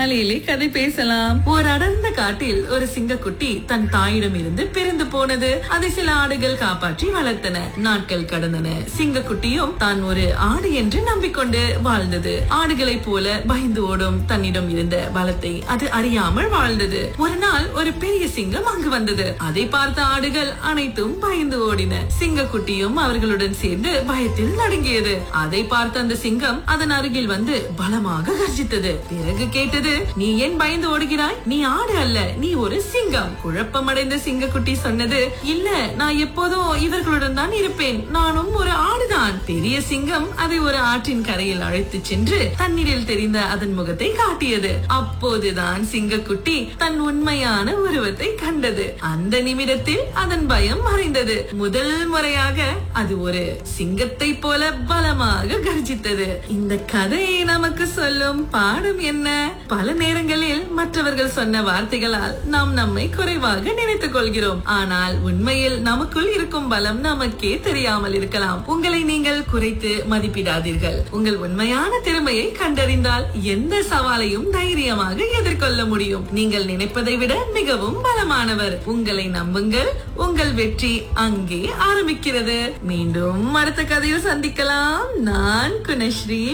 காலையிலே கதை பேசலாம் ஒரு அடர்ந்த காட்டில் ஒரு சிங்கக்குட்டி தன் தாயிடம் இருந்து பிரிந்து போனது அதை சில ஆடுகள் காப்பாற்றி வளர்த்தன நாட்கள் கடந்தன சிங்கக்குட்டியும் தான் ஒரு ஆடு என்று நம்பிக்கொண்டு வாழ்ந்தது ஆடுகளைப் போல பயந்து ஓடும் தன்னிடம் இருந்த பலத்தை அது அறியாமல் வாழ்ந்தது ஒரு நாள் ஒரு பெரிய சிங்கம் அங்கு வந்தது அதை பார்த்த ஆடுகள் அனைத்தும் பயந்து ஓடின சிங்கக்குட்டியும் அவர்களுடன் சேர்ந்து பயத்தில் நடுங்கியது அதை பார்த்த அந்த சிங்கம் அதன் அருகில் வந்து பலமாக கர்ஜித்தது பிறகு கேட்டது நீ ஏன் பயந்து ஓடுகிறாய் நீ ஆடு அல்ல நீ ஒரு சிங்கம் குழப்பமடைந்த சிங்கக்குட்டி சொன்னது இல்ல நான் எப்போதும் இவர்களுடன் தான் இருப்பேன் நானும் ஒரு ஆடுதான் பெரிய சிங்கம் அதை ஒரு ஆற்றின் கரையில் அழைத்து சென்று தண்ணீரில் தெரிந்த அதன் முகத்தை காட்டியது அப்போதுதான் சிங்கக்குட்டி தன் உண்மையான உருவத்தை கண்டது அந்த நிமிடத்தில் அதன் பயம் மறைந்தது முதல் முறையாக அது ஒரு சிங்கத்தை போல பலமாக கர்ஜித்தது இந்த கதையை நமக்கு சொல்லும் பாடம் என்ன பல நேரங்களில் மற்றவர்கள் சொன்ன வார்த்தைகளால் நாம் நம்மை குறைவாக நினைத்துக் கொள்கிறோம் ஆனால் உண்மையில் நமக்குள் இருக்கும் பலம் நமக்கே தெரியாமல் இருக்கலாம் உங்களை நீங்கள் குறைத்து மதிப்பிடாதீர்கள் உங்கள் உண்மையான திறமையை கண்டறிந்தால் எந்த சவாலையும் தைரியமாக எதிர்கொள்ள முடியும் நீங்கள் நினைப்பதை விட மிகவும் பலமானவர் உங்களை நம்புங்கள் உங்கள் வெற்றி அங்கே ஆரம்பிக்கிறது மீண்டும் அடுத்த கதையில் சந்திக்கலாம் நான் குணஸ்ரீ